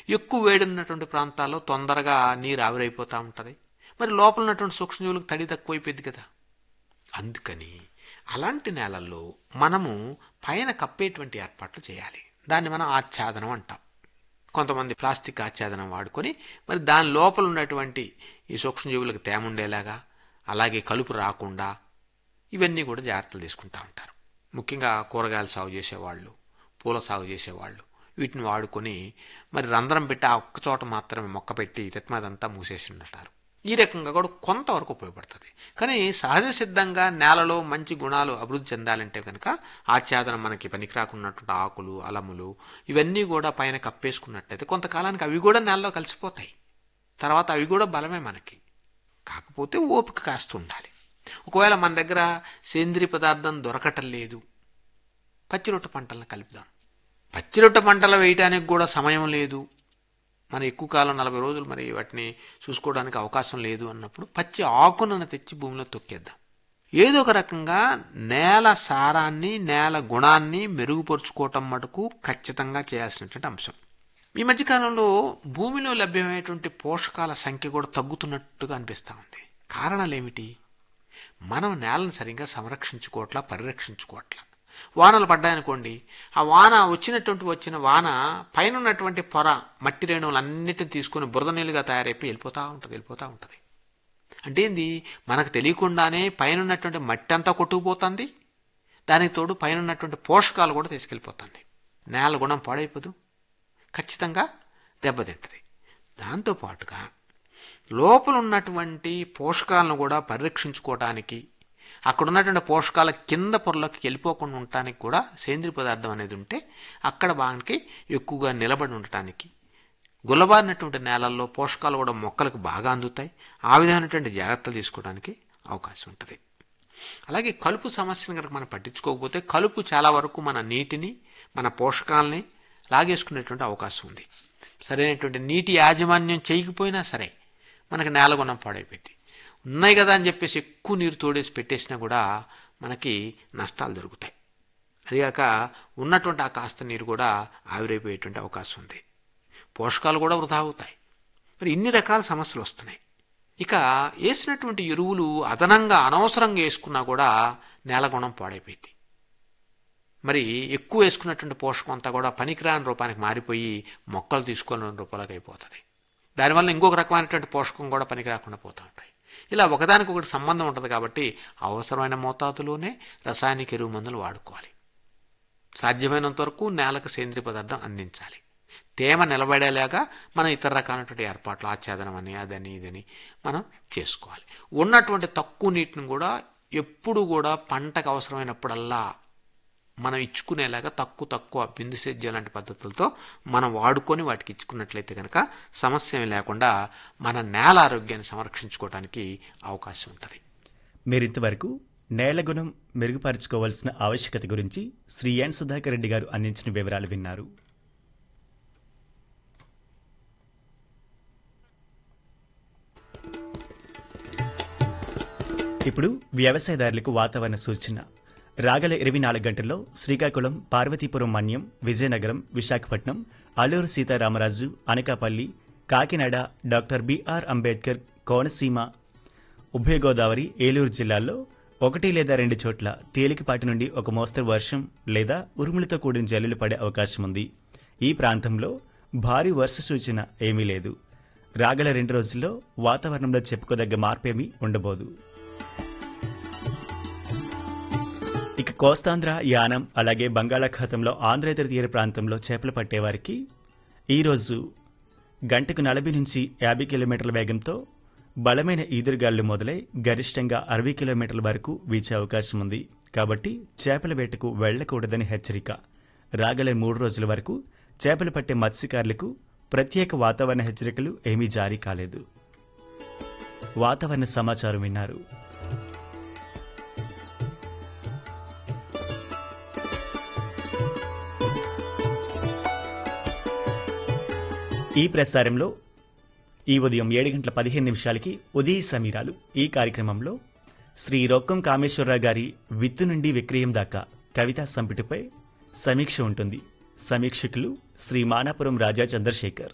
ఎక్కువ వేడి ఉన్నటువంటి ప్రాంతాల్లో తొందరగా నీరు ఆవిరైపోతూ ఉంటుంది మరి లోపల ఉన్నటువంటి సూక్ష్మజీవులకు తడి తక్కువైపోయింది కదా అందుకని అలాంటి నేలల్లో మనము పైన కప్పేటువంటి ఏర్పాట్లు చేయాలి దాన్ని మనం ఆచ్ఛాదనం అంటాం కొంతమంది ప్లాస్టిక్ ఆచ్ఛాదనం వాడుకొని మరి దాని లోపల ఉన్నటువంటి ఈ సూక్ష్మజీవులకు తేమ ఉండేలాగా అలాగే కలుపు రాకుండా ఇవన్నీ కూడా జాగ్రత్తలు తీసుకుంటూ ఉంటారు ముఖ్యంగా కూరగాయలు సాగు చేసేవాళ్ళు పూల సాగు చేసేవాళ్ళు వీటిని వాడుకొని మరి రంధ్రం పెట్టి ఆ ఒక్క చోట మాత్రమే మొక్క పెట్టి తిత్మదంతా మూసేసి ఉంటారు ఈ రకంగా కూడా కొంతవరకు ఉపయోగపడుతుంది కానీ సహజ సిద్ధంగా నేలలో మంచి గుణాలు అభివృద్ధి చెందాలంటే కనుక ఆచ్ఛాదనం మనకి పనికిరాకున్నటువంటి ఆకులు అలములు ఇవన్నీ కూడా పైన కప్పేసుకున్నట్టయితే కొంతకాలానికి అవి కూడా నేలలో కలిసిపోతాయి తర్వాత అవి కూడా బలమే మనకి కాకపోతే ఓపిక కాస్తూ ఉండాలి ఒకవేళ మన దగ్గర సేంద్రియ పదార్థం దొరకటం లేదు పచ్చిరొట్ట పంటలను కలుపుదాం పచ్చిరొట్ట పంటలు వేయటానికి కూడా సమయం లేదు మన ఎక్కువ కాలం నలభై రోజులు మరి వాటిని చూసుకోవడానికి అవకాశం లేదు అన్నప్పుడు పచ్చి ఆకులను తెచ్చి భూమిలో తొక్కేద్దాం ఏదో ఒక రకంగా నేల సారాన్ని నేల గుణాన్ని మెరుగుపరుచుకోవటం మటుకు ఖచ్చితంగా చేయాల్సినటువంటి అంశం ఈ మధ్యకాలంలో భూమిలో లభ్యమయ్యేటువంటి పోషకాల సంఖ్య కూడా తగ్గుతున్నట్టుగా అనిపిస్తూ ఉంది కారణాలు ఏమిటి మనం నేలను సరిగ్గా సంరక్షించుకోవట్లా పరిరక్షించుకోవట్లా వానలు పడ్డాయనుకోండి ఆ వాన వచ్చినటువంటి వచ్చిన వాన పైన ఉన్నటువంటి పొర మట్టి రేణువులన్నిటిని తీసుకుని బురద నీళ్ళుగా తయారైపోయి వెళ్ళిపోతూ ఉంటుంది వెళ్ళిపోతూ ఉంటుంది అంటే ఏంది మనకు తెలియకుండానే పైన ఉన్నటువంటి మట్టి అంతా కొట్టుకుపోతుంది దానికి తోడు పైన ఉన్నటువంటి పోషకాలు కూడా తీసుకెళ్ళిపోతుంది నేల గుణం పాడైపోదు ఖచ్చితంగా దెబ్బతింటది దాంతోపాటుగా లోపల ఉన్నటువంటి పోషకాలను కూడా పరిరక్షించుకోవడానికి అక్కడ ఉన్నటువంటి పోషకాల కింద పొరలోకి వెళ్ళిపోకుండా ఉండటానికి కూడా సేంద్రియ పదార్థం అనేది ఉంటే అక్కడ బాగానికి ఎక్కువగా నిలబడి ఉండటానికి గుల్లబారినటువంటి నేలల్లో పోషకాలు కూడా మొక్కలకు బాగా అందుతాయి ఆ విధమైనటువంటి జాగ్రత్తలు తీసుకోవడానికి అవకాశం ఉంటుంది అలాగే కలుపు సమస్యను కనుక మనం పట్టించుకోకపోతే కలుపు చాలా వరకు మన నీటిని మన పోషకాలని లాగేసుకునేటువంటి అవకాశం ఉంది సరైనటువంటి నీటి యాజమాన్యం చేయకపోయినా సరే మనకి నేల గుణం పాడైపోయింది ఉన్నాయి కదా అని చెప్పేసి ఎక్కువ నీరు తోడేసి పెట్టేసినా కూడా మనకి నష్టాలు జరుగుతాయి అదిగాక ఉన్నటువంటి ఆ కాస్త నీరు కూడా ఆవిరైపోయేటువంటి అవకాశం ఉంది పోషకాలు కూడా వృధా అవుతాయి మరి ఇన్ని రకాల సమస్యలు వస్తున్నాయి ఇక వేసినటువంటి ఎరువులు అదనంగా అనవసరంగా వేసుకున్నా కూడా నేల గుణం పాడైపోయింది మరి ఎక్కువ వేసుకున్నటువంటి పోషకం అంతా కూడా పనికిరాని రూపానికి మారిపోయి మొక్కలు తీసుకునే రూపాలకు అయిపోతుంది దానివల్ల ఇంకొక రకమైనటువంటి పోషకం కూడా పనికి రాకుండా పోతూ ఉంటాయి ఇలా ఒకదానికి ఒకటి సంబంధం ఉంటుంది కాబట్టి అవసరమైన మోతాదులోనే రసాయనిక ఎరువు మందులు వాడుకోవాలి సాధ్యమైనంత వరకు నేలకు సేంద్రియ పదార్థం అందించాలి తేమ నిలబడేలాగా మనం ఇతర రకాలైనటువంటి ఏర్పాట్లు ఆచ్ఛాదనం అని అదని ఇదని మనం చేసుకోవాలి ఉన్నటువంటి తక్కువ నీటిని కూడా ఎప్పుడు కూడా పంటకు అవసరమైనప్పుడల్లా మనం ఇచ్చుకునేలాగా తక్కువ తక్కువ బిందు సేద్యం లాంటి పద్ధతులతో మనం వాడుకొని వాటికి ఇచ్చుకున్నట్లయితే కనుక సమస్య ఏమీ లేకుండా మన నేల ఆరోగ్యాన్ని సంరక్షించుకోవడానికి అవకాశం ఉంటుంది మీరింతవరకు నేల గుణం మెరుగుపరుచుకోవాల్సిన ఆవశ్యకత గురించి శ్రీ ఎన్ సుధాకర్ రెడ్డి గారు అందించిన వివరాలు విన్నారు ఇప్పుడు వ్యవసాయదారులకు వాతావరణ సూచన రాగల ఇరవై నాలుగు గంటల్లో శ్రీకాకుళం పార్వతీపురం మన్యం విజయనగరం విశాఖపట్నం అల్లూరు సీతారామరాజు అనకాపల్లి కాకినాడ డాక్టర్ బిఆర్ అంబేద్కర్ కోనసీమ ఉభయ గోదావరి ఏలూరు జిల్లాల్లో ఒకటి లేదా రెండు చోట్ల తేలికపాటి నుండి ఒక మోస్తరు వర్షం లేదా ఉరుములతో కూడిన జల్లులు పడే అవకాశం ఉంది ఈ ప్రాంతంలో భారీ వర్ష సూచన ఏమీ లేదు రాగల రెండు రోజుల్లో వాతావరణంలో చెప్పుకోదగ్గ మార్పేమీ ఉండబోదు ఇక కోస్తాంధ్ర యానం అలాగే బంగాళాఖాతంలో ఆంధ్రేతర తీర ప్రాంతంలో చేపలు పట్టేవారికి ఈరోజు గంటకు నలభై నుంచి యాభై కిలోమీటర్ల వేగంతో బలమైన ఈదురుగాలు మొదలై గరిష్టంగా అరవై కిలోమీటర్ల వరకు వీచే అవకాశం ఉంది కాబట్టి చేపల వేటకు వెళ్లకూడదని హెచ్చరిక రాగల మూడు రోజుల వరకు చేపలు పట్టే మత్స్యకారులకు ప్రత్యేక వాతావరణ హెచ్చరికలు ఏమీ జారీ కాలేదు వాతావరణ సమాచారం విన్నారు ఈ ప్రసారంలో ఈ ఉదయం ఏడు గంటల పదిహేను నిమిషాలకి ఉదయ సమీరాలు ఈ కార్యక్రమంలో శ్రీ రొక్కం కామేశ్వరరావు గారి విత్తు నుండి విక్రయం దాకా కవితా సంపుటిపై సమీక్ష ఉంటుంది సమీక్షకులు శ్రీ మానాపురం రాజా చంద్రశేఖర్